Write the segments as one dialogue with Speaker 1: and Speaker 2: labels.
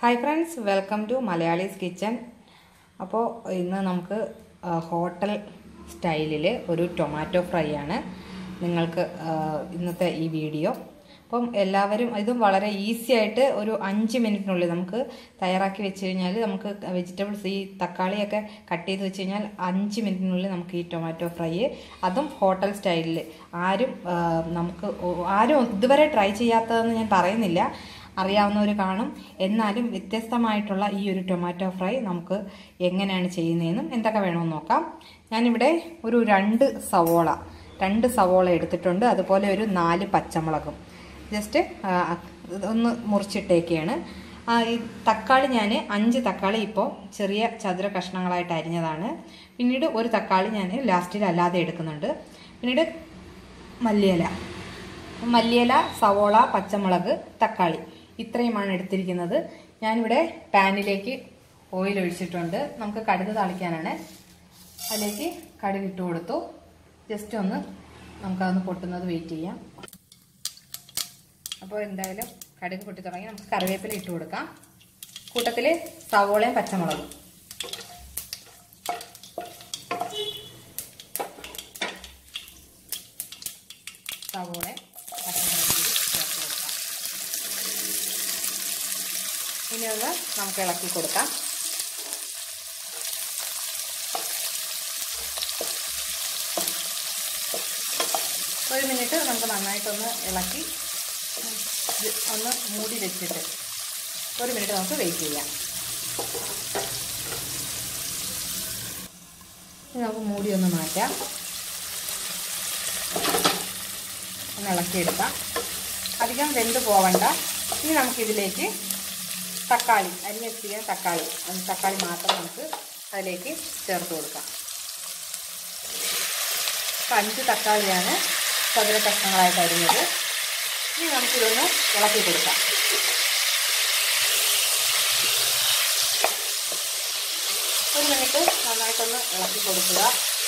Speaker 1: hi friends welcome to Malayalees kitchen അപ്പോൾ ഇന്ന് നമുക്ക് ആ, ഹോട്ടൽ സ്റ്റൈലിൽ ഒരു ടൊമാറ്റോ ഫ്രൈ ആണ് നിങ്ങൾക്ക് ആ, ഇന്നത്തെ ഈ വീഡിയോ അപ്പം എല്ലാവരും ഇതും വളരെ ഈസി ആയിട്ട് ഒരു അഞ്ച് മിനിറ്റിനുള്ളിൽ നമുക്ക് തയ്യാറാക്കി വെച്ച് കഴിഞ്ഞാൽ നമുക്ക് വെജിറ്റബിൾസ് ഈ തക്കാളിയൊക്കെ കട്ട് ചെയ്ത് വെച്ച് കഴിഞ്ഞാൽ അഞ്ച് മിനിറ്റിനുള്ളിൽ നമുക്ക് ഈ ടൊമാറ്റോ ഫ്രൈ അതും ഹോട്ടൽ സ്റ്റൈലിൽ ആരും ആ, നമുക്ക് ഒ- ആരും ഇതുവരെ ട്രൈ ചെയ്യാത്തതെന്ന് ഞാൻ പറയുന്നില്ല അറിയാവുന്നവർ കാണും എന്നാലും വ്യത്യസ്തമായിട്ടുള്ള ഈ ഒരു ടൊമാറ്റോ ഫ്രൈ നമുക്ക് എങ്ങനെയാണ് ചെയ്യുന്നതെന്നും എന്തൊക്കെ വേണമെന്ന് നോക്കാം ഞാനിവിടെ ഒരു രണ്ട് സവോള രണ്ട് സവോള എടുത്തിട്ടുണ്ട് അതുപോലെ ഒരു നാല് പച്ചമുളകും ജസ്റ്റ് ഒന്ന് മുറിച്ചിട്ടേക്കാണ് ആ, ഈ തക്കാളി ഞാൻ അഞ്ച് തക്കാളി ഇപ്പോൾ ചെറിയ ചതുര കഷ്ണങ്ങളായിട്ട് അരിഞ്ഞതാണ് പിന്നീട് ഒരു തക്കാളി ഞാൻ ലാസ്റ്റിൽ അല്ലാതെ എടുക്കുന്നുണ്ട് പിന്നീട് മല്ലിയില മല്ലിയില സവോള പച്ചമുളക് തക്കാളി ഇത്രയുമാണ് എടുത്തിരിക്കുന്നത് ഞാനിവിടെ പാനിലേക്ക് ഓയിൽ ഒഴിച്ചിട്ടുണ്ട് നമുക്ക് കടുക് താളിക്കാനാണ് അതിലേക്ക് കടുക് ഇട്ട് കൊടുത്തു ജസ്റ്റ് ഒന്ന് നമുക്കതൊന്ന് പൊട്ടുന്നത് വെയിറ്റ് ചെയ്യാം അപ്പോൾ എന്തായാലും കടുക് പൊട്ടി തുടങ്ങി നമുക്ക് കറിവേപ്പില ഇട്ട് കൊടുക്കാം കൂട്ടത്തിൽ സവോളയും പച്ചമുളകും സവോള പച്ചമുളക് കൂടി ചേർത്ത് കൊടുക്കാം ഇനി ഒന്ന് നമുക്ക് ഇളക്കി കൊടുക്കാം ഒരു മിനിറ്റ് നമുക്ക് നന്നായിട്ടൊന്ന് ഇളക്കി ഇത് ഒന്ന് മൂടി വെച്ചിട്ട് ഒരു മിനിറ്റ് നമുക്ക് വെയിറ്റ് ചെയ്യാം ഇനി നമുക്ക് മൂടി ഒന്ന് മാറ്റാം ഒന്ന് ഇളക്കിയെടുക്കാം അധികം വെന്ത് പോവണ്ട ഇനി നമുക്കിതിലേക്ക് തക്കാളി അരിഞ്ഞ് വെച്ചിരിക്കുന്ന തക്കാളി അത് തക്കാളി മാത്രം നമുക്ക് അതിലേക്ക് ചേർത്ത് കൊടുക്കാം ഇപ്പം അഞ്ച് തക്കാളിയാണ് ചതുര കഷ്ണങ്ങളായിട്ട് അരിഞ്ഞത് ഇനി നമുക്കിതൊന്ന് ഇളക്കി കൊടുക്കാം ഒരു മിനിറ്റ് നന്നായിട്ടൊന്ന് ഇളക്കി കൊടുക്കുക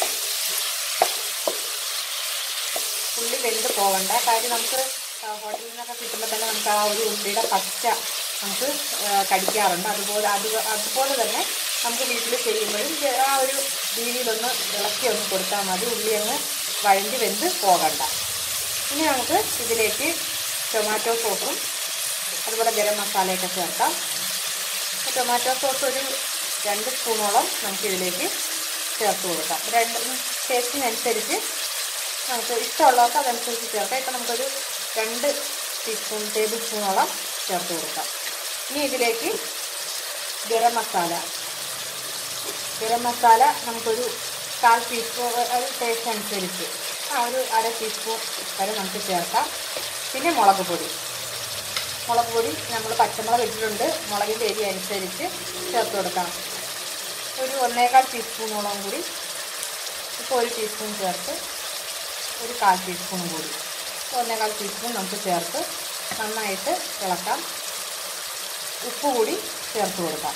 Speaker 1: ഉള്ളി വെന്ത് പോവണ്ട കാര്യം നമുക്ക് ആ, ഹോട്ടലിൽ നിന്നൊക്കെ കിട്ടുമ്പോൾ തന്നെ നമുക്ക് ആ ഒരു ഉള്ളിയുടെ പച്ച നമുക്ക് ആ, കടിക്കാറുണ്ട് അതുപോലെ അത് അതുപോലെ തന്നെ നമുക്ക് വീട്ടിൽ ചെയ്യുമ്പോഴും ചെ- ആ ഒരു രീതിയിലൊന്ന് ഇളക്കി ഒന്ന് കൊടുത്താൽ മതി ഉള്ളി അങ്ങ് വഴഞ്ഞ് വെന്ത് പോകണ്ട ഇനി നമുക്ക് ഇതിലേക്ക് ടൊമാറ്റോ സോസും അതുപോലെ ഗരം മസാലയൊക്കെ ചേർക്കാം അപ്പോൾ ടൊമാറ്റോ സോസ് ഒരു രണ്ട് സ്പൂണോളം നമുക്ക് ഇതിലേക്ക് ചേർത്ത് കൊടുക്കാം രണ്ട് ടേസ്റ്റിനനുസരിച്ച് നമുക്ക് ഇഷ്ടമുള്ളവർക്ക് അതനുസരിച്ച് ചേർക്കാം ഇപ്പം നമുക്കൊരു രണ്ട് ടീസ്പൂൺ ടേബിൾ സ്പൂണോളം ചേർത്ത് കൊടുക്കാം ഇനി ഇതിലേക്ക് ഗരം മസാല ഗരം മസാല നമുക്കൊരു കാൽ ടീസ്പൂൺ ഒരു ടേസ്റ്റ് അനുസരിച്ച് ആ ഒരു അര ടീസ്പൂൺ വരെ നമുക്ക് ചേർക്കാം പിന്നെ മുളക് പൊടി മുളക് പൊടി നമ്മൾ പച്ചമുളക് ഇട്ടിട്ടുണ്ട് മുളകിൻ്റെ എരി അനുസരിച്ച് ചേർത്ത് കൊടുക്കണം ഒരു ഒന്നേകാൽ ടീസ്പൂണോളം കൂടി ഇപ്പോൾ ഒരു ടീസ്പൂൺ ചേർത്ത് ഒരു കാൽ ടീസ്പൂൺ കൂടി ഒന്നേകാൽ ടീസ്പൂൺ നമുക്ക് ചേർത്ത് നന്നായിട്ട് ഇളക്കാം ഉപ്പ് കൂടി ചേർത്ത് കൊടുക്കാം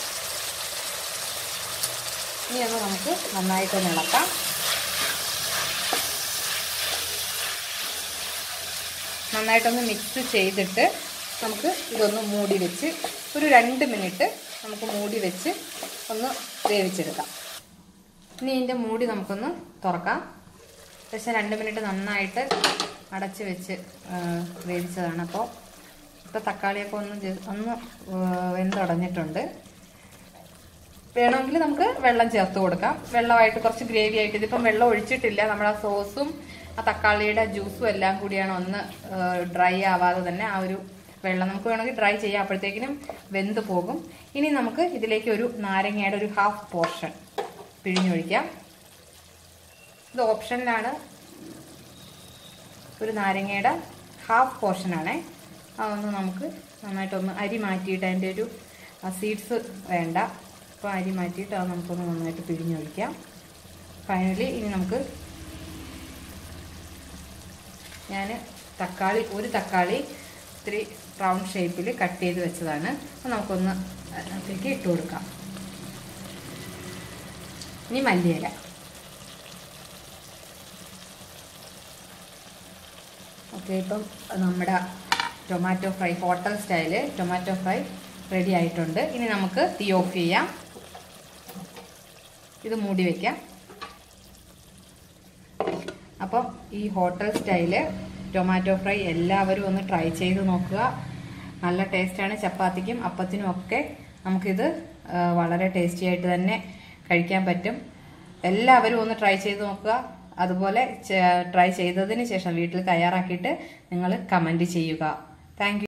Speaker 1: ഇനി ഒന്ന് നമുക്ക് നന്നായിട്ടൊന്ന് ഇളക്കാം നന്നായിട്ടൊന്ന് മിക്സ് ചെയ്തിട്ട് നമുക്ക് ഇതൊന്ന് മൂടി വെച്ച് ഒരു രണ്ട് മിനിറ്റ് നമുക്ക് മൂടി വെച്ച് ഒന്ന് വേവിച്ചെടുക്കാം ഇനി ഇതിൻ്റെ മൂടി നമുക്കൊന്ന് തുറക്കാം പക്ഷേ രണ്ട് മിനിറ്റ് നന്നായിട്ട് അടച്ച് വെച്ച് ആ, വേവിച്ചതാണ് അപ്പോൾ ഇപ്പോൾ തക്കാളിയൊക്കെ ഒന്ന് ജെ- ഒന്ന് ആ, വെന്തുടഞ്ഞിട്ടുണ്ട് വേണമെങ്കിൽ നമുക്ക് വെള്ളം ചേർത്ത് കൊടുക്കാം വെള്ളമായിട്ട് കുറച്ച് ഗ്രേവി ആയിട്ട് ഇതിപ്പം വെള്ളം ഒഴിച്ചിട്ടില്ല നമ്മുടെ ആ സോസും ആ തക്കാളിയുടെ ജ്യൂസും എല്ലാം കൂടിയാണ് ഒന്ന് ഡ്രൈ ആവാതെ തന്നെ ആ ഒരു വെള്ളം നമുക്ക് വേണമെങ്കിൽ ഡ്രൈ ചെയ്യാം അപ്പോഴത്തേക്കിനും വെന്ത് പോകും ഇനി നമുക്ക് ഇതിലേക്ക് ഒരു നാരങ്ങയുടെ ഒരു ഹാഫ് പോർഷൻ പിഴിഞ്ഞൊഴിക്കാം ഇത് ഓപ്ഷനിലാണ് ഒരു നാരങ്ങയുടെ ഹാഫ് പോർഷനാണേ അതൊന്ന് നമുക്ക് നന്നായിട്ടൊന്ന് അരി മാറ്റിയിട്ട് അതിൻ്റെ ഒരു സീഡ്സ് വേണ്ട അപ്പോൾ അരി മാറ്റിയിട്ട് അത് നമുക്കൊന്ന് നന്നായിട്ട് പിഴിഞ്ഞൊഴിക്കാം ഫൈനലി ഇനി നമുക്ക് ഞാൻ തക്കാളി ഒരു തക്കാളി ഇത്തിരി റൗണ്ട് ഷേപ്പിൽ കട്ട് ചെയ്ത് വെച്ചതാണ് അപ്പോൾ നമുക്കൊന്ന് അതിനകത്തേക്ക് ഇട്ട് കൊടുക്കാം ഇനി മല്ലിയില ഓക്കെ ഇപ്പം നമ്മുടെ tomato fry hotel style tomato fry ready ആയിട്ടുണ്ട് ഇനി നമുക്ക് തീ ഓഫ് ചെയ്യാം ഇത് മൂടി വയ്ക്കാം അപ്പം ഈ ഹോട്ടൽ സ്റ്റൈല് ടൊമാറ്റോ ഫ്രൈ എല്ലാവരും ഒന്ന് ട്രൈ ചെയ്ത് നോക്കുക നല്ല ടേസ്റ്റാണ് ചപ്പാത്തിക്കും അപ്പത്തിനും ഒക്കെ നമുക്കിത് ആ, വളരെ ടേസ്റ്റി ആയിട്ട് തന്നെ കഴിക്കാൻ പറ്റും എല്ലാവരും ഒന്ന് ട്രൈ ചെയ്ത് നോക്കുക അതുപോലെ ട്രൈ ചെയ്തതിന് ശേഷം വീട്ടിൽ തയ്യാറാക്കിയിട്ട് നിങ്ങൾ കമൻറ്റ് ചെയ്യുക താങ്ക്